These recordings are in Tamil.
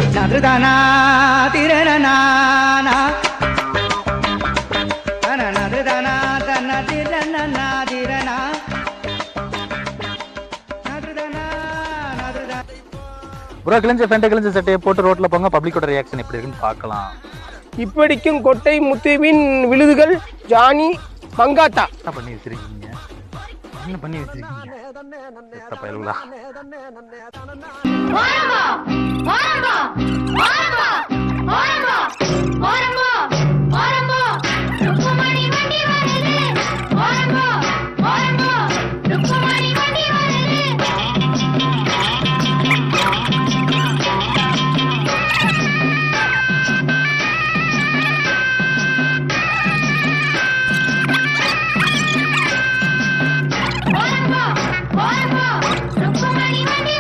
நதுதானா திரணனானா நதுதானா தன திரணனா திரணா நதுதானா நதுதானா ப்ரோ கிழிஞ்ச பேண்ட்டை கிழிஞ்ச சட்டையை போட்டு ரோட்ல போங்க பப்ளிக்கோட ரியாக்ஷன் எப்படி இருக்குன்னு பார்க்கலாம் இப்படிக்கும் கொட்டை முத்துவின் விழுதுகள் ஜானி மங்காத்தா என்ன பண்ணி வச்சிருக்கீங்க என்ன பண்ணி வச்சிருக்கீங்க செத்த பயலுகளா. ஓரம்போ ஓரம்போ ஓரம்போ ஓரம்போ ஓரம்போ ஓரம்போ ருக்குமணி வண்டி வருது ஓரம்போ ஓரம்போ ருக்குமணி வண்டி வருது ஓரம்போ ஓரம்போ ருக்குமணி வண்டி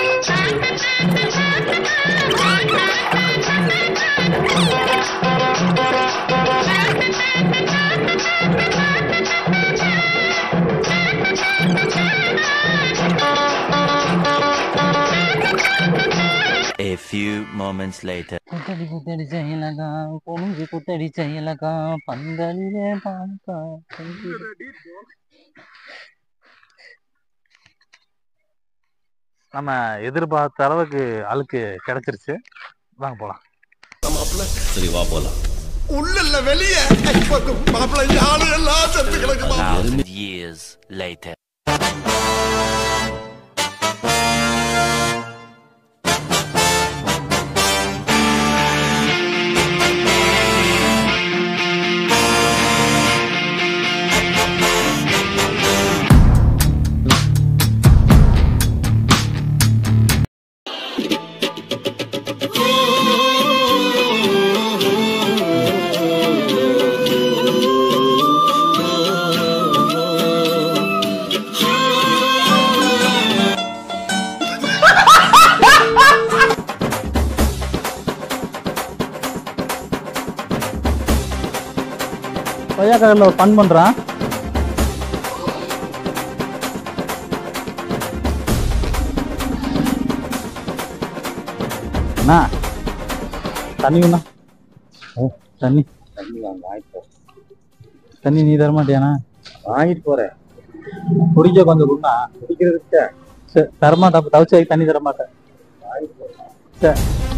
A few moments later. குத்தடி குத்தடி செய்யலகா பொழுது குத்தடி செய்யலகா பந்தலிலே பாக்கா நம்ம எதிர்பார்த்த அளவுக்கு ஆளுக்கு கிடைச்சிருச்சு வாங்க போலாம் சரி வா போலாம் உள்ள இல்ல வெளிய மாப்பிள்ளை ஆளு எல்லாம் செத்து கிடக்குமா Years later. கொய்யாக்காரில் ஒரு ஃபன் பண்ணுறான் அண்ணா தண்ணி வேணா ஓ தண்ணி தண்ணி நீ தர மாட்டியாண்ணா வாங்கிட்டு போறேன் குடிக்க கொஞ்சம் குண்ணா குடிக்கிறதுக்கு சரி தரமாட்டா அப்ப தவிச்சு வைக்க தண்ணி தர மாட்டேன் சரி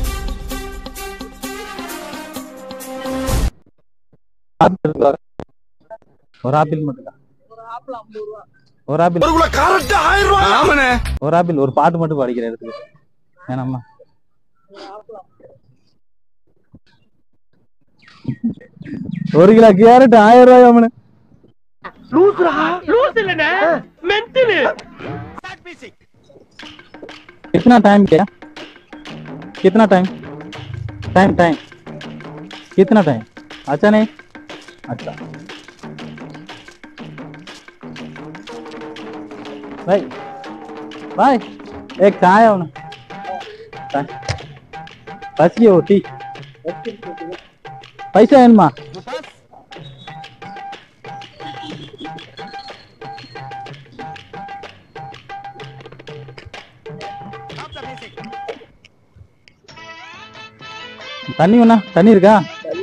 ஆப்பிள் இருக்கா? ஒரு ஆப்பிள் மட்டும் தான் ஒரு ஆப்பிள் ஒரு கரெக்டா ஆயிரம் ரூபாய் ஆமாண்ணே ஒரு ஆப்பிள் ஒரு பாட்டு மட்டும் படிக்கிற இடத்துக்கு வேணாமா ஒரு கிலோ கேரட் ஆயிரம் ரூபாய் அவனு कितना टाइम क्या कितना टाइम टाइम टाइम कितना टाइम अच्छा नहीं अच्छा भाई भाई एक चाय हो ना चाय பசி ஓட்டி பைசா வேணுமா தண்ணி வேணா தண்ணி இருக்கா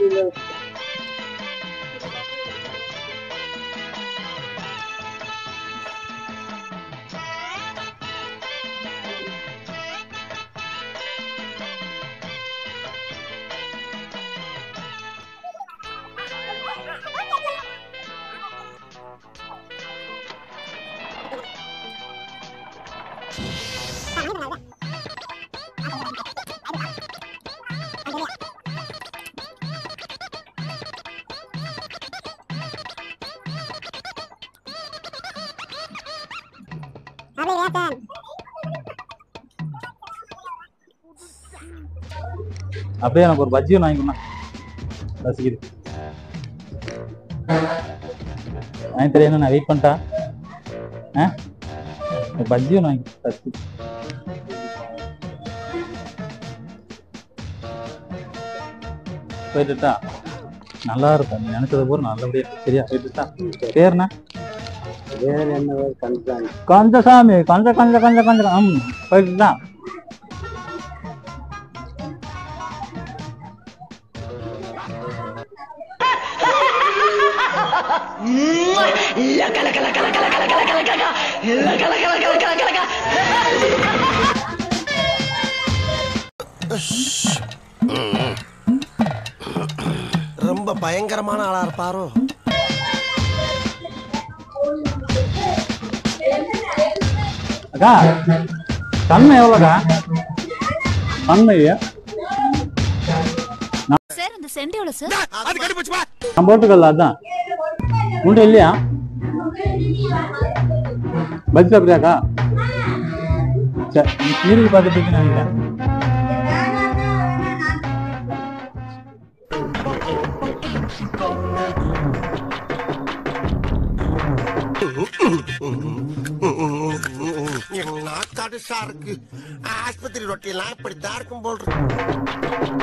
அப்படியே எனக்கு ஒரு பஜ்ஜியும் வாங்கிக்கணும் ரசிக்குது வாங்கி தெரியும் நான் வெயிட் பண்ணிட்டா ஆ ஒரு பஜ்ஜியும் வாங்கி ரசிக்குது போயிட்டுட்டா நல்லா இருக்கும் நீ நினைச்சது பூரா நல்லபடியா இருக்கு. சரியா போயிட்டுட்டா பேருண்ணா கந்தசாமி கந்த கந்த கந்த கந்த ம் போயிட்டுதான் ரொம்ப பயங்கரமான ஆளா இருப்பாரோ அக்கா தன்மை எவ்வளோக்கா தன்மை சார் அந்த சென்ட் எவ்வளவு சார் அது கண்டுபிடிச்சு வா நான் போட்டுக்கல அதான் உண்டு இல்லையா பஸ் அப்படியாக்கா சரி சீரியல் பார்த்துட்டு இருக்கேன்னு நினைக்கிறேன் எங்க நாக்காடு சாருக்கு ஆஸ்பத்திரி ரொட்டியெல்லாம் இப்படித்தான் இருக்கும் போல் இருக்கு.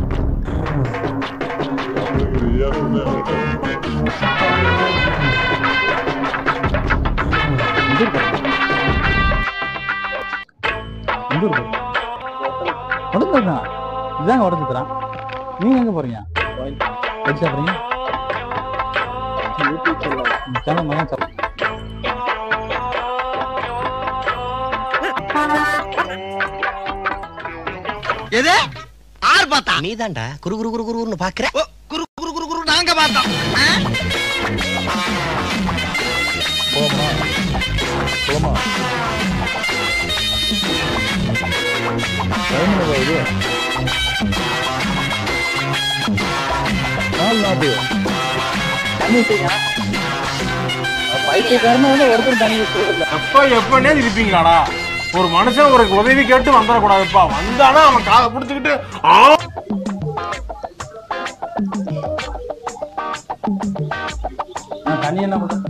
எங்க இருக்கு? எங்க இருக்கு? உடஞ்சிருக்கான் இதாங்க உடஞ்சிக்கிறான் நீங்க எங்க போறீங்க எது சாப்பிடுறீங்க சேனல் மகன் சாப்பிடு எது ஆர் பார்த்தா நீ தான்டா குரு குரு குரு குருன்னு பாக்குற குரு குரு குரு குரு நாங்க பார்த்தோம் பதினொன்று போகுது நாலு நாட்டு தண்ணி வச்சுக்கா பைத்தியக்காரனா வந்து ஒருத்தர் தண்ணி வச்சுருக்கல எப்ப எப்பனே இருப்பீங்களாடா ஒரு மனுஷன் ஒரு உதவி கேட்டு வந்துடக்கூடாதுப்பா வந்தானா அவன் காதை பிடிச்சுக்கிட்டு ஆ தண்ணி என்ன பண்ணுறது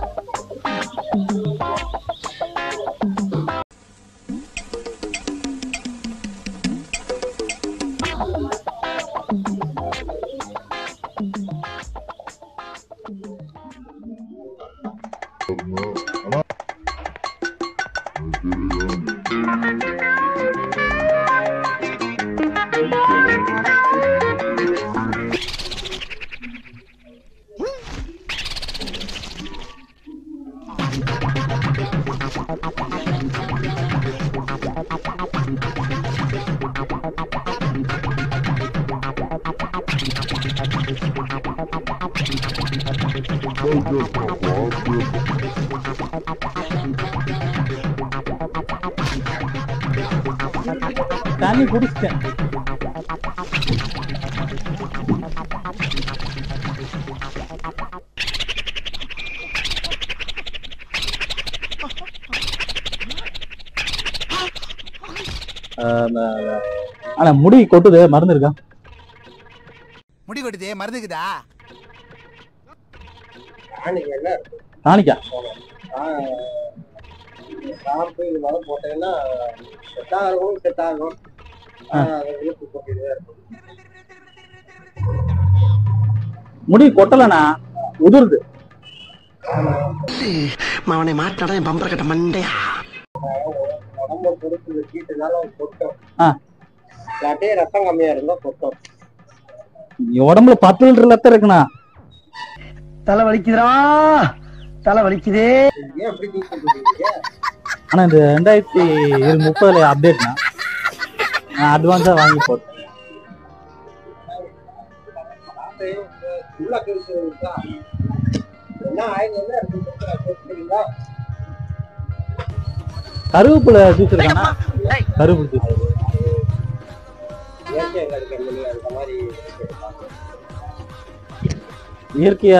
தண்ணி குடிச்சிட்டேன் ஆனா முடி கொட்டுது மருந்து இருக்கா முடி கொட்டுதே மருந்துக்குதா டானிக்கா ஷாம்பு இது மாதிரி போட்டீங்கன்னா செட் ஆகும் செட் ஆகும் இழுப்பு போட்டுட்டே இருக்கும் முடி கொட்டலண்ணா உதிருது அவனை மாட்டாடா என் பம்பர கட்ட மண்டையா உடம்ப பொறுத்து வச்சுட்டனால கொட்டும் ஆ. இல்லாட்டே ரத்தம் கம்மியா இருந்தா கொட்டும் என் உடம்புல பத்து லிட்டர் ரத்தம் இருக்குண்ணா தலை வலிக்குதுடா தலை வலிக்குதே ஏன் அப்படி நீ சொல்றீங்க ஆனா இந்த ரெண்டாயிரத்தி முப்பதுல அப்டேட்னா நான் அட்வான்ஸா வாங்கி போட்டேன் உள்ள இருக்கா என்ன ஆயில் என்ன இருக்கு தெரியுங்களா கருவேப்பிலை ஜூஸ் இருக்காண்ணா கருவேப்பிலை ஜூஸ் இயற்கை எங்களுக்கு கம்பெனி அந்த மாதிரி இயற்கையா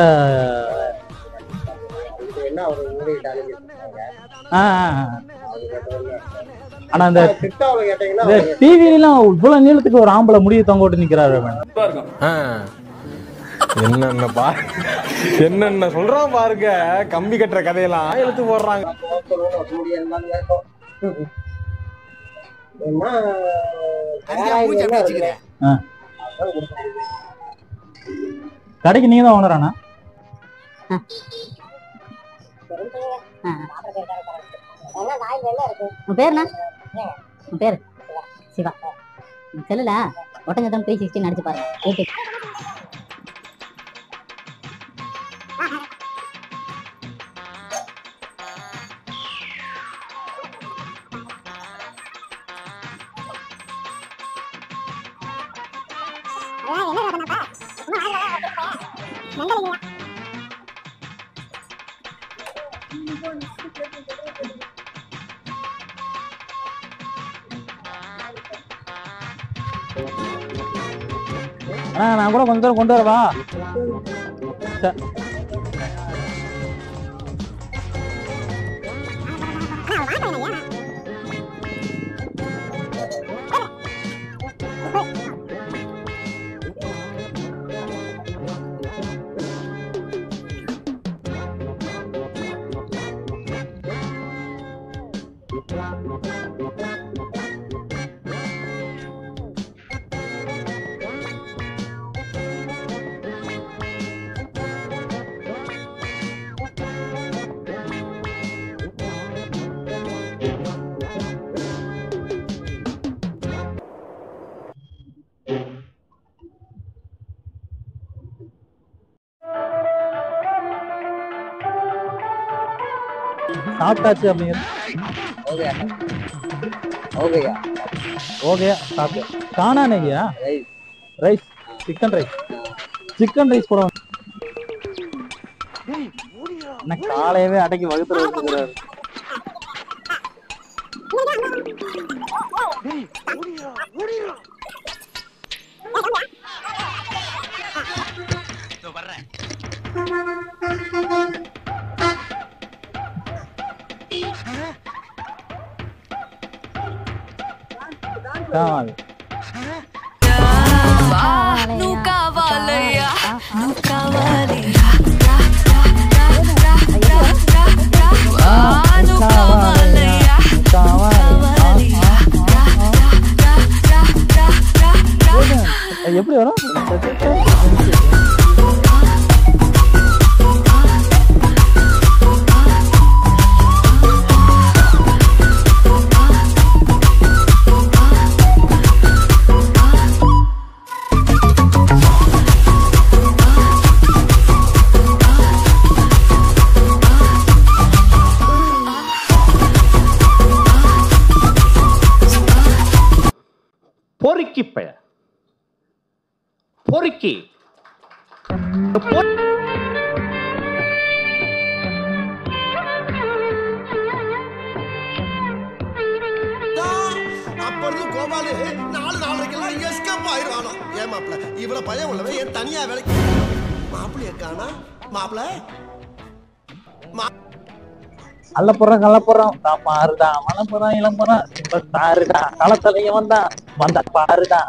இது என்ன ஒரு மூலிகை அழிஞ்சு ஆ, ஆ, ஆ. ஆனா இந்த சித்தாவில் கேட்டீங்கன்னா இந்த டிவிலாம் இவ்வளவு நீளத்துக்கு ஒரு ஆம்பளை முடிய தொங்க விட்டு நிக்கிறாரு அவன். என்னென்ன பா என்னென்ன சொல்றான் பாருங்க கம்பி கட்டுற கதையெல்லாம் எடுத்து போடுறாங்க சொல்லுவோம் முடியாது கேட்டோம் ஏன்னா அதுக்கு நான் மூஞ்சி அப்படி வச்சுக்கிறேன் ஆ. கடைக்கு நீங்க தான் ஓனரானா உன் பேர் என்ன உன் பேர் சிவா செல்லுல ஒட்டஞ்சத்தம் த்ரீ சிக்ஸ்டி அடிச்சு பாருங்க யூடியூப் அண்ணா நான் கூட கொஞ்ச தூரம் கொண்டு வரவா ச- சாப்பிட்டாச்சு அப்படிங்கிறது ஓகேயா ஓகே சாப்பிட்டு காணா நெய்யா rice chicken rice chicken rice கூட என்ன காலையவே அடக்கி வகுத்துல வச்சுக்கிறாரு కావాలి నువ్వు కావాలయ్యా నువ్వు కావాలి నువ్వు కావాలయ్యా కావాలి எப்படி வரும் பொறுக்கி பெய பொறுக்கி அப்பொழுது கோபாலு நாலு நாளைக்கெல்லாம் எஸ்கேப் ஆயிடுவானா ஏன் மாப்பிள இவ்வளவு பயம் உள்ளவன் ஏன் தனியா வேலைக்கு மாப்பிள்ளைய காணா மாப்பிள அல்ல போறான் கள்ள போறான் தான் பாருதான் மலை போறான் இளம் போறான் இப்ப தாருதான் களத்தலைய வந்தான் வந்தா பாருதான்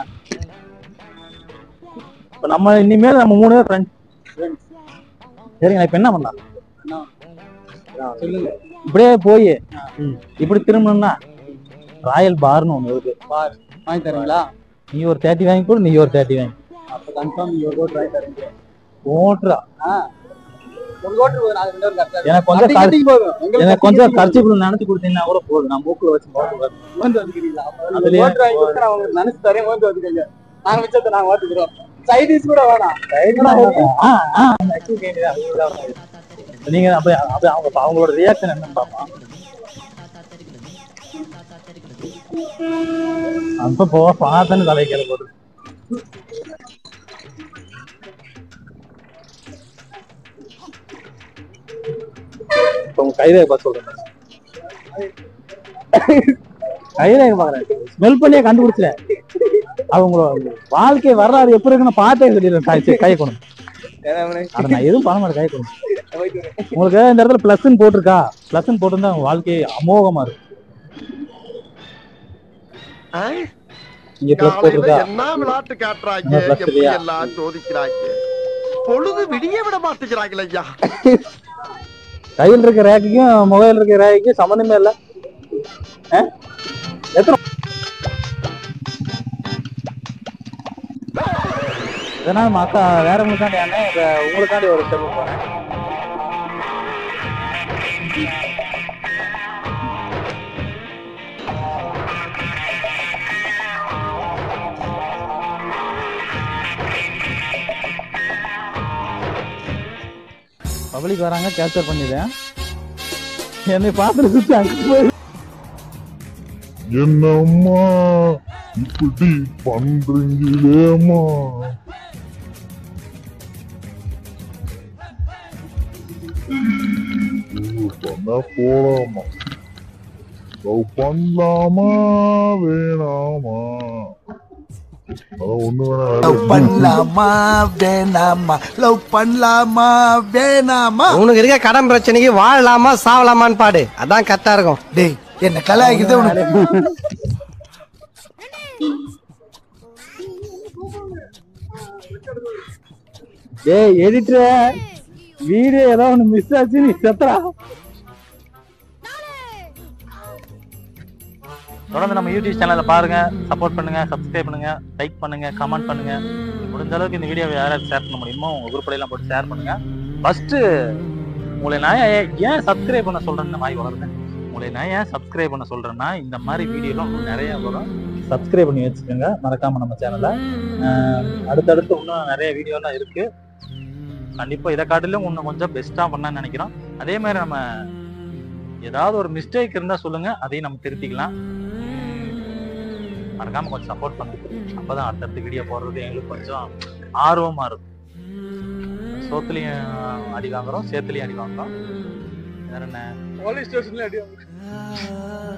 இப்ப நம்ம இனிமேல் நம்ம மூணு பேர் ஃப்ரெண்ட்ஸ் சரிங்களா இப்ப என்ன பண்ணலாம் சொல்லுங்க இப்படியே போய் இப்படி திரும்பணும்னா ராயல் பார்னு ஒண்ணு இருக்கு பார் வாங்கி தரீங்களா நீ ஒரு தேர்ட்டி வாங்கி கொடு நீ ஒரு தேர்ட்டி வாங்கி அப்ப கன்ஃபார்ம் நீங்க ஒரு கோட் வாங்கி தரீங்க ஓட்டுறா ஒரு கோட் போதும் அது ரெண்டு கரெக்டா எனக்கு கொஞ்சம் கட்டி கட்டி போதும் எங்களுக்கு எனக்கு கொஞ்சம் கர்ச்சிப்புல நினைச்சு கொடுத்தீங்கன்னா கூட போதும் நான் மூக்குல வச்சு போட்டு வந்து வந்துக்கிறீங்களா அப்ப அதுலயே- கோட் வாங்கி கொடுத்து நான் உங்களுக்கு நினைச்சு தரேன் வந்து வந்துக்கிறீங்க நாங்க மிச்சத்தை நாங்க வாத்துக்கிறோம் சைடிஸ் கூட வேணாம் ஆ, ஆ, அந்த active candy தான், அது தான் வருது. நீங்க அப்ப அப்ப அவங்க அவங்களோட ரியாக்ஷன் என்னன்னு பாப்போம் அப்ப போக பார்த்தேன்னு தலைக்கிற போது இப்ப உங்க கைரேகை பார்த்து சொல்றேன் கைரேகை பாக்குறேன் ஸ்மெல் பண்ணியே கண்டுபிடிச்சேன் அவங்களோட வாழ்க்கை வரலாறு எப்படி இருக்குன்னு பார்த்தே சொல்லிடுறேன் கை கை கொண்டு அட நான் எதுவும் பண்ண மாட்டேன் கை கொண்டு உங்களுக்கு இந்த இடத்துல பிளஸ்ன்னு போட்டிருக்கா பிளஸ்ன்னு போட்டிருந்தா உங்க வாழ்க்கை அமோகமா இருக்கும் இங்க பிளஸ் போட்டிருக்கா என்ன விளையாட்டு காட்டுறாங்க இன்னும் plus எப்படி இல்லையா? எல்லாம் சோதிக்கிறாங்க பொழுது விடிய விட மாட்டேங்கிறாங்களே ஐயா கையில் இருக்க ரேக்குக்கும் மொபைல் இருக்க ரேக்குக்கும் சம்மந்தமே இல்ல ஆ? எத்தனை இதனால மக்கா வேற உங்களுக்காண்டி அண்ணன் இப்ப உங்களுக்காண்டி ஒரு ஸ்டெப் போறேன் பப்ளிக் வராங்க கேப்சர் பண்ணிடுறேன் என்னை பார்த்துட்டு சுத்தி அங்க போய் என்னம்மா இப்படி பண்றீங்களேம்மா இருந்தா போலாமா லவ் பண்ணலாமா வேணாமா அதான் ஒண்ணு வேணா லவ் பண்ணலாமா வேணாமா லவ் பண்ணலாமா வேணாமா உனக்கு இருக்க கடன் பிரச்சனைக்கு வாழலாமா சாவலாமான்னு பாடு அதான் கரெக்டா இருக்கும் டேய் என்ன கலாய்க்குது உனக்கு டேய் எடிட்டர் வீடியோ ஏதோ ஒண்ணு மிஸ் ஆச்சு நீ செத்துறா தொடர்ந்து நம்ம யூடியூப் சேனலை பாருங்க சப்போர்ட் பண்ணுங்க சப்ஸ்கிரைப் பண்ணுங்க லைக் பண்ணுங்க கமெண்ட் பண்ணுங்க முடிஞ்ச அளவுக்கு இந்த வீடியோவை யாராவது ஷேர் பண்ண முடியுமோ உங்க குரூப்ல எல்லாம் போட்டு ஷேர் பண்ணுங்க ஃபர்ஸ்ட் உங்களை நான் ஏன் ஏன் சப்ஸ்கிரைப் பண்ண சொல்றேன்னு வாய் வளருங்க உங்களை நான் ஏன் சப்ஸ்கிரைப் பண்ண சொல்றேன்னா இந்த மாதிரி வீடியோலாம் இன்னும் நிறைய வரும் சப்ஸ்கிரைப் பண்ணி வச்சுக்கோங்க மறக்காம நம்ம சேனலை அடுத்தடுத்து இன்னும் நிறைய வீடியோலாம் இருக்கு கண்டிப்பா இதை காட்டிலும் இன்னும் கொஞ்சம் பெஸ்டா பண்ணலாம்னு நினைக்கிறோம் அதே மாதிரி நம்ம ஏதாவது ஒரு மிஸ்டேக் இருந்தா சொல்லுங்க அதையும் நம்ம திருத்திக்கலாம் மறக்காம கொஞ்சம் சப்போர்ட் பண்ணுங்க அப்பதான் அடுத்தடுத்த வீடியோ போடுறது எங்களுக்கு கொஞ்சம் ஆர்வமா இருக்கும் சோத்துலயும் அடி வாங்குறோம் சேத்துலயும் அடி வாங்குறோம் வேற என்ன போலீஸ் ஸ்டேஷன்ல அடி வாங்குறேன்